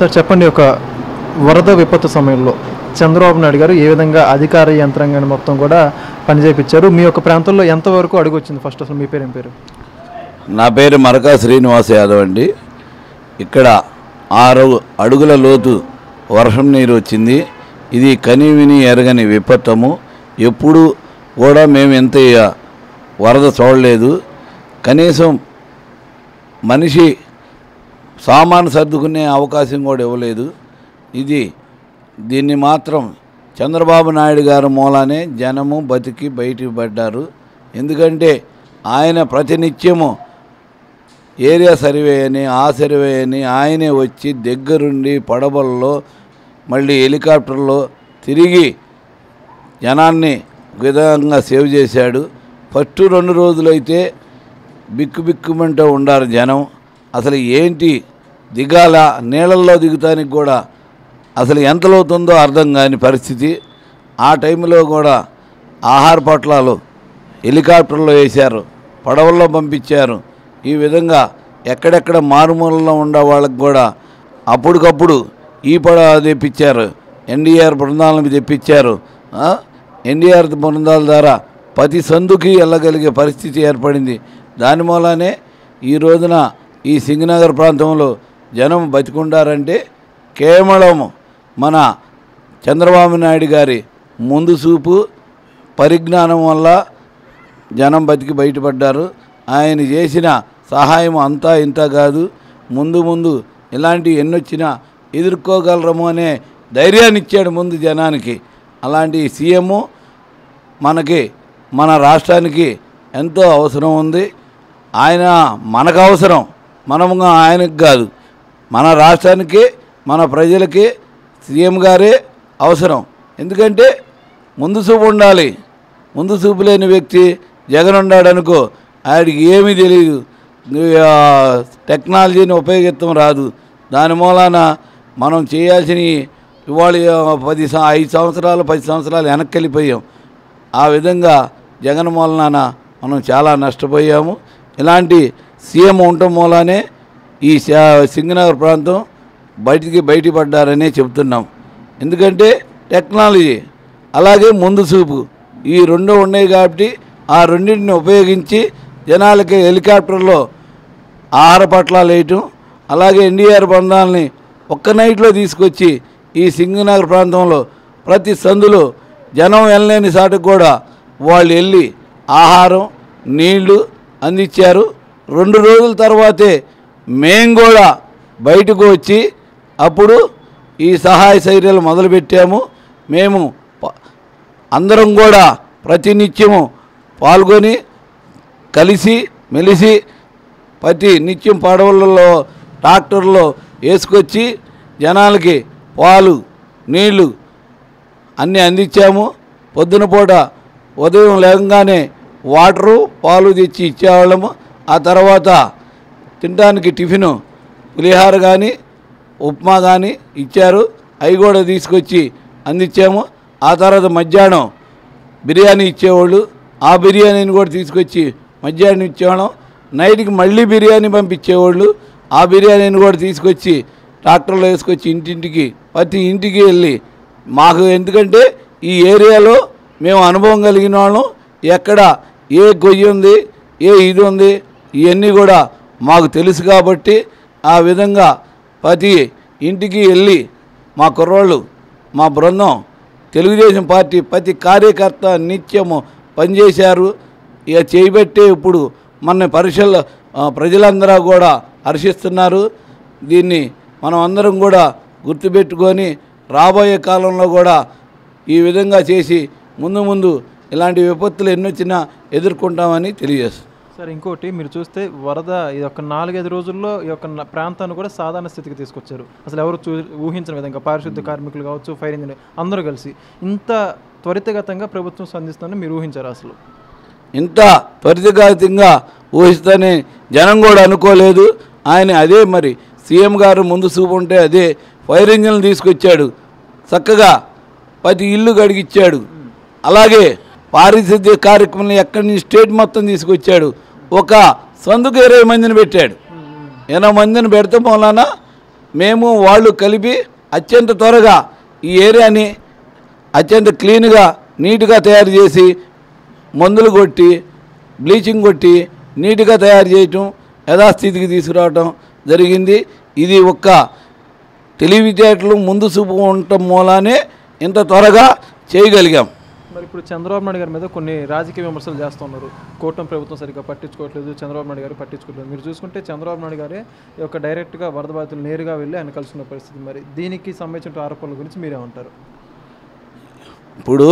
Sir చెప్పండి ఒక వరద విపత్తు సమయంలో చంద్రబాబు నాయుడు గారు ఏ విధంగా అధికార యంత్రాంగాన్ని మొత్తం కూడా పనిచేపించారు మీ యొక్క ప్రాంతంలో ఎంతవరకు అడుగు వచ్చింది ఫస్ట్ అసలు మీ పేరు ఏం పేరు నా పేరు మరకా శ్రీనివాస యాదవ్ అండి ఇక్కడ ఆరు అడుగుల లోతు వర్షం నీరు వచ్చింది ఇది కని విని ఎరగని విపత్తము ఎప్పుడు కూడా మేము ఎంత వరద చూడలేదు కనీసం మనిషి సామాను సర్దుకునే అవకాశం కూడా ఇవ్వలేదు ఇది దీన్ని మాత్రం చంద్రబాబు నాయుడు గారి మూలానే జనము బతికి బయటికి పడ్డారు ఎందుకంటే ఆయన ప్రతినిత్యము ఏరియా సర్వే అని ఆ సర్వే అని ఆయనే వచ్చి దగ్గరుండి పడవల్లో మళ్ళీ హెలికాప్టర్లో తిరిగి జనాన్ని ఒక విధంగా సేవ్ చేశాడు ఫస్ట్ రెండు రోజులైతే బిక్కు బిక్కుమంటూ ఉండారు జనం అసలు ఏంటి దిగాల నీళ్ళల్లో దిగుతానికి కూడా అసలు ఎంత లోతుందో అర్థం కాని పరిస్థితి ఆ టైంలో కూడా ఆహార పొట్లాలు హెలికాప్టర్లో వేశారు పడవల్లో పంపించారు ఈ విధంగా ఎక్కడెక్కడ మారుమూలలో ఉండే వాళ్ళకి కూడా అప్పటికప్పుడు ఈ పడవ తెప్పించారు ఎన్డీఆర్ బృందాలను తెప్పించారు ఆ? ఎన్డీఆర్ బృందాల ద్వారా ప్రతి సందుకి వెళ్ళగలిగే పరిస్థితి ఏర్పడింది దాని మూలానే ఈ రోజున ఈ సింగనగర్ ప్రాంతంలో జనం బతికుండారంటే కేవలం మన చంద్రబాబు నాయుడు గారి ముందు చూపు పరిజ్ఞానం వల్ల జనం బతికి బయటపడ్డారు ఆయన చేసిన సహాయం అంతా ఇంత కాదు ముందు ముందు ఇలాంటి ఎన్నొచ్చినా ఎదుర్కోగలరము అనే ధైర్యాన్ని ఇచ్చాడు ముందు జనానికి అలాంటి సీఎం మనకి మన రాష్ట్రానికి ఎంతో అవసరం ఉంది ఆయన మనకు అవసరం మనము ఆయనకు కాదు మన రాష్ట్రానికి మన ప్రజలకి సీఎం గారే అవసరం ఎందుకంటే ముందు చూపు ఉండాలి ముందు చూపు లేని వ్యక్తి జగన్ ఉన్నాడనుకో ఆయనకి ఏమీ తెలియదు ఆ, టెక్నాలజీని ఉపయోగిస్తాం రాదు దాని మూలాన మనం చేయాల్సిన ఇవాళ పది సం- ఐదు సంవత్సరాలు పది సంవత్సరాలు వెనక్కి వెళ్ళిపోయాం ఆ విధంగా జగన్ మూలన మనం చాలా నష్టపోయాము ఇలాంటి సీఎం ఉండటం మూలానే ఈ శా- సింగనగర్ ప్రాంతం బయటికి బయటపడ్డారనే చెప్తున్నాం ఎందుకంటే టెక్నాలజీ అలాగే ముందు చూపు ఈ రెండు ఉన్నాయి కాబట్టి ఆ రెండింటిని ఉపయోగించి జనాలకి హెలికాప్టర్లో ఆహార పట్లాలు వేయటం అలాగే ఎన్డీఆర్ బంధాలని ఒక్క నైట్లో తీసుకొచ్చి ఈ సింగనగర్ ప్రాంతంలో ప్రతి సందులో జనం వెళ్ళలేని సాటుకు కూడా వాళ్ళు వెళ్ళి ఆహారం నీళ్లు అందించారు రెండు రోజుల తర్వాతే మేం కూడా బయటకు వచ్చి అప్పుడు ఈ సహాయ చర్యలు మొదలుపెట్టాము మేము ప- అందరం కూడా ప్రతినిత్యము పాల్గొని కలిసి మెలిసి ప్రతి నిత్యం పడవలలో ట్రాక్టర్లో వేసుకొచ్చి జనాలకి పాలు నీళ్లు అన్నీ అందించాము పొద్దున పూట ఉదయం లేవగానే వాటరు పాలు తెచ్చి ఇచ్చేవాళ్ళము ఆ తర్వాత తినడానికి టిఫిను పులిహార కానీ ఉప్మా కానీ ఇచ్చారు అవి కూడా తీసుకొచ్చి అందించాము ఆ తర్వాత మధ్యాహ్నం బిర్యానీ ఇచ్చేవాళ్ళు ఆ బిర్యానీని కూడా తీసుకొచ్చి మధ్యాహ్నం ఇచ్చేవాళ్ళం నైట్కి మళ్ళీ బిర్యానీ పంపించేవాళ్ళు ఆ బిర్యానీని కూడా తీసుకొచ్చి ట్రాక్టర్లో వేసుకొచ్చి ఇంటింటికి ప్రతి ఇంటికి వెళ్ళి మాకు ఎందుకంటే ఈ ఏరియాలో మేము అనుభవం కలిగిన వాళ్ళం ఎక్కడ ఏ గొయ్యి ఉంది ఏ ఇది ఉంది ఇవన్నీ కూడా మాకు తెలుసు కాబట్టి ఆ విధంగా ప్రతి ఇంటికి వెళ్ళి మా కుర్రోళ్ళు మా బృందం తెలుగుదేశం పార్టీ ప్రతి కార్యకర్త నిత్యము పనిచేశారు ఇక చేయబట్టే ఇప్పుడు మన పరిశీల ప్రజలందరూ కూడా హర్షిస్తున్నారు దీన్ని మనం అందరం కూడా గుర్తుపెట్టుకొని రాబోయే కాలంలో కూడా ఈ విధంగా చేసి ముందు ముందు ఇలాంటి విపత్తులు ఎన్నొచ్చినా ఎదుర్కొంటామని తెలియజేస్తుంది సార్ ఇంకోటి మీరు చూస్తే వరద ఈ యొక్క నాలుగైదు రోజుల్లో ఈ యొక్క న- ప్రాంతాన్ని కూడా సాధారణ స్థితికి తీసుకొచ్చారు అసలు ఎవరు చూ ఊహించిన విధంగా పారిశుద్ధ కార్మికులు కావచ్చు ఫైర్ ఇంజిన్ అందరూ కలిసి ఇంత త్వరితగతంగా ప్రభుత్వం స్పందిస్తుందని మీరు ఊహించారు అసలు ఇంత త్వరితగతిగా ఊహిస్తని జనం కూడా అనుకోలేదు ఆయన అదే మరి సీఎం గారు ముందు చూపు ఉంటే అదే ఫైర్ ఇంజిన్లు తీసుకొచ్చాడు చక్కగా ప్రతి ఇల్లు గడిగిచ్చాడు అలాగే పారిశుద్ధ్య కార్యక్రమం ఎక్కడి నుంచి స్టేట్ మొత్తం తీసుకొచ్చాడు ఒక సందుకు ఇరవై మందిని పెట్టాడు ఎనభై మందిని పెడతాం వలన మేము వాళ్ళు కలిపి అత్యంత త్వరగా ఈ ఏరియాని అత్యంత క్లీన్గా నీట్గా తయారు చేసి మందులు కొట్టి బ్లీచింగ్ కొట్టి నీట్గా తయారు చేయటం యథాస్థితికి తీసుకురావటం జరిగింది ఇది ఒక్క తెలివితేటలు ముందు చూపు ఉండటం మూలానే ఇంత త్వరగా చేయగలిగాం మరి ఇప్పుడు చంద్రబాబు నాయుడు గారి మీద కొన్ని రాజకీయ విమర్శలు చేస్తున్నారు కూటమి ప్రభుత్వం సరిగ్గా పట్టించుకోవట్లేదు చంద్రబాబు నాయుడు గారు పట్టించుకోవట్లేదు మీరు చూసుకుంటే చంద్రబాబు నాయుడు గారే ఈ యొక్క డైరెక్ట్గా వరద బాధితులు నేరుగా వెళ్ళి ఆయన కలుసుకున్న పరిస్థితి మరి దీనికి సంబంధించిన ఆరోపణల గురించి మీరేమంటారు ఇప్పుడు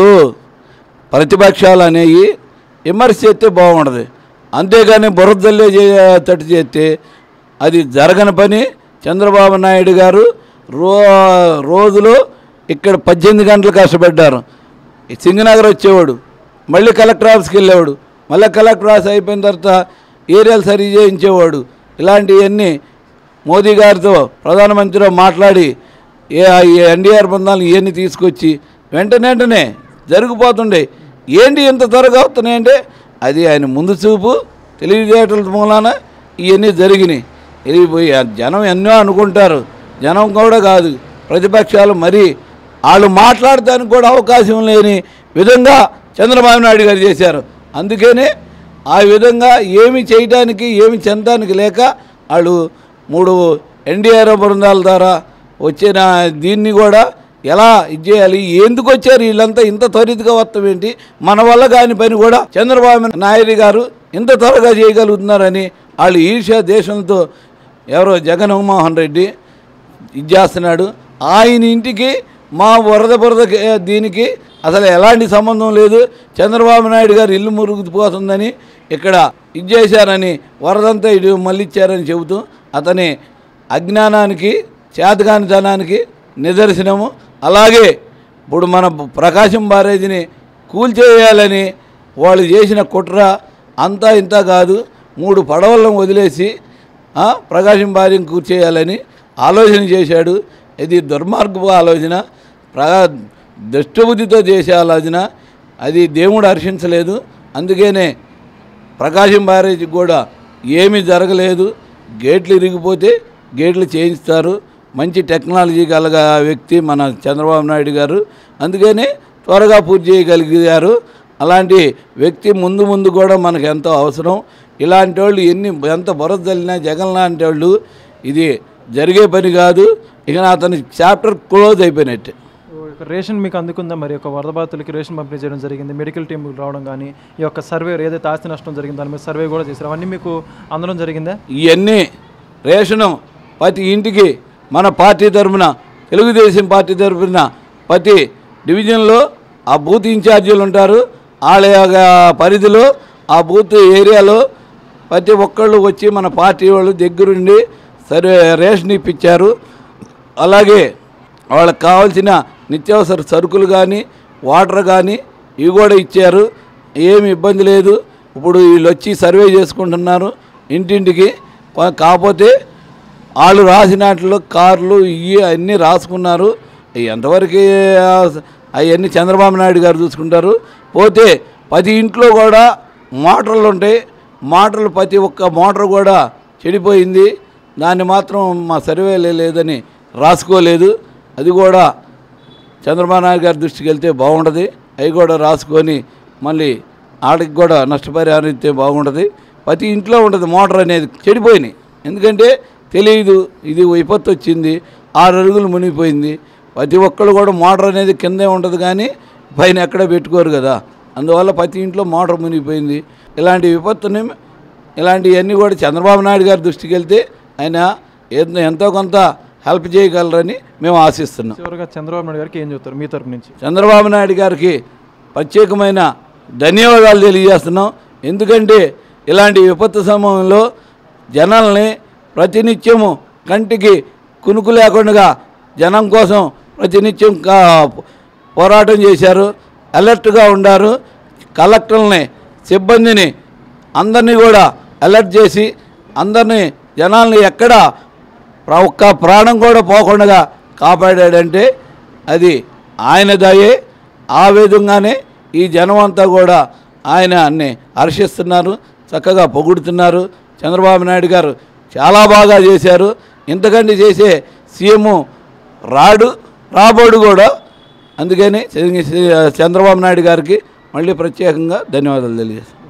ప్రతిపక్షాలు అనేవి విమర్శ చేస్తే బాగుండదు అంతేగాని బురదల్లే తట్టు చేస్తే అది జరగని పని చంద్రబాబు నాయుడు గారు రో రోజులో ఇక్కడ పద్దెనిమిది గంటలు కష్టపడ్డారు ఈ సింగనగర్ వచ్చేవాడు మళ్ళీ కలెక్టర్ ఆఫీస్కి వెళ్ళేవాడు మళ్ళీ కలెక్టర్ ఆఫీస్ అయిపోయిన తర్వాత ఏరియాలు సరి చేయించేవాడు ఇలాంటివన్నీ మోదీ గారితో ప్రధానమంత్రితో మాట్లాడి ఏ ఈ ఎన్డీఆర్ బృందాలను ఇవన్నీ తీసుకొచ్చి వెంటనే వెంటనే జరిగిపోతుండే ఏంటి ఇంత త్వరగా అవుతున్నాయంటే అది ఆయన ముందు చూపు తెలివితేటల మూలాన ఇవన్నీ జరిగినాయి వెళ్ళిపోయి ఆ జనం ఎన్నో అనుకుంటారు జనం కూడా కాదు ప్రతిపక్షాలు మరీ వాళ్ళు మాట్లాడటానికి కూడా అవకాశం లేని విధంగా చంద్రబాబు నాయుడు గారు చేశారు అందుకనే ఆ విధంగా ఏమి చేయడానికి ఏమి చెందడానికి లేక వాళ్ళు మూడు ఎన్డీఆర్ బృందాల ద్వారా వచ్చిన దీన్ని కూడా ఎలా ఇది చేయాలి ఎందుకు వచ్చారు వీళ్ళంతా ఇంత త్వరితగా వస్తాం ఏంటి మన వల్ల కాని పని కూడా చంద్రబాబు నాయుడు గారు ఇంత త్వరగా చేయగలుగుతున్నారని వాళ్ళు ఈర్ష్య దేశంతో ఎవరో జగన్మోహన్ రెడ్డి ఇది చేస్తున్నాడు ఆయన ఇంటికి మా వరద బురద దీనికి అసలు ఎలాంటి సంబంధం లేదు చంద్రబాబు నాయుడు గారు ఇల్లు మురుగుపోతుందని ఇక్కడ ఇది చేశారని వరదంతా ఇటు మళ్ళిచ్చారని చెబుతూ అతని అజ్ఞానానికి చేతకానితనానికి నిదర్శనము అలాగే ఇప్పుడు మన ప్రకాశం బ్యారేజీని కూల్చేయాలని వాళ్ళు చేసిన కుట్ర అంతా ఇంత కాదు మూడు పడవలను వదిలేసి ఆ, ప్రకాశం బ్యారేజీని కూర్చేయాలని ఆలోచన చేశాడు ఇది దుర్మార్గపు ఆలోచన ప్ర దుష్టబుద్ధితో చేసే ఆలోచన అది దేవుడు హర్షించలేదు అందుకనే ప్రకాశం బ్యారేజీకి కూడా ఏమీ జరగలేదు గేట్లు ఇరిగిపోతే గేట్లు చేయిస్తారు మంచి టెక్నాలజీ గల వ్యక్తి మన చంద్రబాబు నాయుడు గారు అందుకని త్వరగా పూర్తి చేయగలిగారు అలాంటి వ్యక్తి ముందు ముందు కూడా మనకు ఎంతో అవసరం ఇలాంటి వాళ్ళు ఎన్ని ఎంత బురద చల్లినా జగన్ లాంటి వాళ్ళు ఇది జరిగే పని కాదు ఇక అతని చాప్టర్ క్లోజ్ అయిపోయినట్టే ఒక రేషన్ మీకు అందుకుందా మరి ఒక వరద బాధితులకి రేషన్ పంపిణీ చేయడం జరిగింది మెడికల్ టీం రావడం కానీ ఈ యొక్క సర్వే ఏదైతే ఆస్తి నష్టం జరిగిందో దాని మీద సర్వే కూడా చేశారు అవన్నీ మీకు అందడం జరిగిందా ఇవన్నీ రేషను ప్రతి ఇంటికి మన పార్టీ తరఫున తెలుగుదేశం పార్టీ తరఫున ప్రతి డివిజన్లో ఆ బూత్ ఇన్ఛార్జీలు ఉంటారు వాళ్ళ యొక్క పరిధిలో ఆ బూత్ ఏరియాలో ప్రతి ఒక్కళ్ళు వచ్చి మన పార్టీ వాళ్ళు దగ్గరుండి సరే రేషన్ ఇప్పించారు అలాగే వాళ్ళకి కావాల్సిన నిత్యావసర సరుకులు కానీ వాటర్ కానీ ఇవి కూడా ఇచ్చారు ఏమి ఇబ్బంది లేదు ఇప్పుడు వీళ్ళు వచ్చి సర్వే చేసుకుంటున్నారు ఇంటింటికి ప- కాకపోతే వాళ్ళు రాసినట్లు కార్లు ఇవి అన్నీ రాసుకున్నారు ఇవి ఎంతవరకు అవన్నీ చంద్రబాబు నాయుడు గారు చూసుకుంటారు పోతే ప్రతి ఇంట్లో కూడా మోటార్లు ఉంటాయి మోటార్లు ప్రతి ఒక్క మోటార్ కూడా చెడిపోయింది దాన్ని మాత్రం మా సర్వేలే లేదని రాసుకోలేదు అది కూడా చంద్రబాబు నాయుడు గారి దృష్టికి వెళ్తే బాగుంటుంది అవి కూడా రాసుకొని మళ్ళీ ఆడికి కూడా నష్టపరిహారం ఇస్తే బాగుంటుంది ప్రతి ఇంట్లో ఉంటుంది మోటార్ అనేది చెడిపోయినాయి ఎందుకంటే తెలియదు ఇది విపత్తు వచ్చింది ఆరు అడుగులు మునిగిపోయింది ప్రతి ఒక్కళ్ళు కూడా మోటార్ అనేది కిందే ఉంటుంది కానీ పైన ఎక్కడ పెట్టుకోరు కదా అందువల్ల ప్రతి ఇంట్లో మోటార్ మునిగిపోయింది ఇలాంటి విపత్తుని ఇలాంటివన్నీ కూడా చంద్రబాబు నాయుడు గారి దృష్టికి వెళ్తే ఆయన ఎంతో- ఎంతో కొంత హెల్ప్ చేయగలరని మేము ఆశిస్తున్నాం చివరిగా చంద్రబాబు నాయుడు గారికి ఏం చెప్తారు మీ తరపు నుంచి చంద్రబాబు నాయుడు గారికి ప్రత్యేకమైన ధన్యవాదాలు తెలియజేస్తున్నాం ఎందుకంటే ఇలాంటి విపత్తు సమయంలో జనాల్ని ప్రతినిత్యము కంటికి కునుకు లేకుండా జనం కోసం ప్రతినిత్యం కా- పోరాటం చేశారు అలర్ట్గా ఉండారు కలెక్టర్ని సిబ్బందిని అందరినీ కూడా అలర్ట్ చేసి అందరినీ జనాల్ని ఎక్కడ ప్ర- ఒక్క ప్రాణం కూడా పోకుండా కాపాడాడంటే అది ఆయన దయే ఆ విధంగానే ఈ జనం అంతా కూడా ఆయన అన్ని హర్షిస్తున్నారు చక్కగా పొగుడుతున్నారు చంద్రబాబు నాయుడు గారు చాలా బాగా చేశారు ఇంతకంటే చేసే సీఎం రాడు రాబోడు కూడా అందుకని చంద్రబాబు నాయుడు గారికి మళ్ళీ ప్రత్యేకంగా ధన్యవాదాలు తెలియజేస్తాను